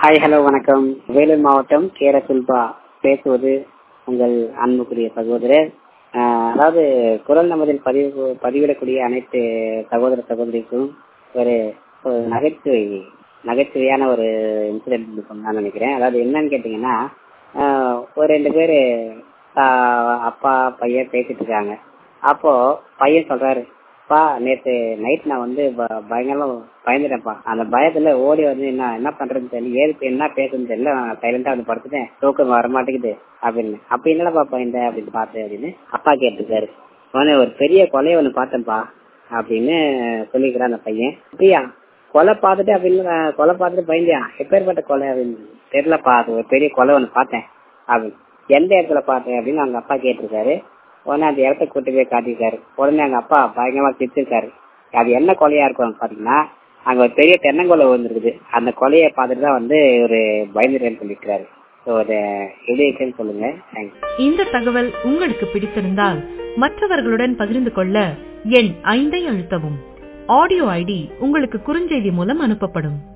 hi hello வணக்கம் வேலூர் மாவட்டம் கேர சுல்பா பேசுவது உங்கள் அன்புக்குரிய சகோதரர் ஆஹ் அதாவது குரல் நமதில் பதிவு பதிவிடக்கூடிய அனைத்து சகோதர சகோதரிக்கும் ஒரு ஒரு நகைச்சுவை நகைச்சுவையான ஒரு இன்சிடென்ட் நான் நினைக்கிறேன் அதாவது என்னன்னு கேட்டீங்கன்னா ஆஹ் ஒரு ரெண்டு பேரு ஆஹ் அப்பா பையன் பேசிட்டு இருக்காங்க அப்போ பையன் சொல்றாரு அப்பா நேத்து நைட் நான் வந்து ப- பயங்கரமா பயந்துட்டேன்ப்பா அந்த பயத்துல ஓடி வந்து என்ன என்ன பண்றதுன்னு தெரியல ஏது என்ன பேசுன்னு தெரியல நான் சைலண்டா வந்து படுத்துட்டேன் தூக்கம் வர மாட்டேங்குது அப்படின்னு அப்ப என்னடா பயந்த அப்படின்னு பார்த்தேன் அப்படின்னு அப்பா கேட்டிருக்காரு உடனே ஒரு பெரிய கொலையை ஒண்ணு பார்த்தேன்ப்பா அப்படின்னு சொல்லிக்கிறான் அந்த பையன் அப்படியா கொலை பார்த்துட்டு அப்படின்னு நான் கொலை பார்த்துட்டு பயந்தியா எப்பேற்பட்ட கொலை அப்படின்னு தெரியலப்பா அது ஒரு பெரிய கொலை ஒண்ணு பார்த்தேன் அப்படின்னு எந்த இடத்துல பார்த்தேன் அப்படின்னு அவங்க அப்பா கேட்டிருக்காரு உடனே அந்த இடத்த கூட்டி போய் காட்டியிருக்காரு உடனே அவங்க அப்பா பயங்கரமா திட்டிருக்காரு அது என்ன கொலையா இருக்கும் பாத்தீங்கன்னா அங்க ஒரு பெரிய தென்னங்கொலை விழுந்துருக்குது அந்த கொலையை பார்த்துட்டு தான் வந்து ஒரு பயந்துட்டேன்னு சொல்லியிருக்காரு ஸோ அதை எப்படி இருக்குன்னு சொல்லுங்க தேங்க்ஸ் இந்த தகவல் உங்களுக்கு பிடித்திருந்தால் மற்றவர்களுடன் பகிர்ந்து கொள்ள எண் ஐந்தை அழுத்தவும் ஆடியோ ஐடி உங்களுக்கு குறுஞ்செய்தி மூலம் அனுப்பப்படும்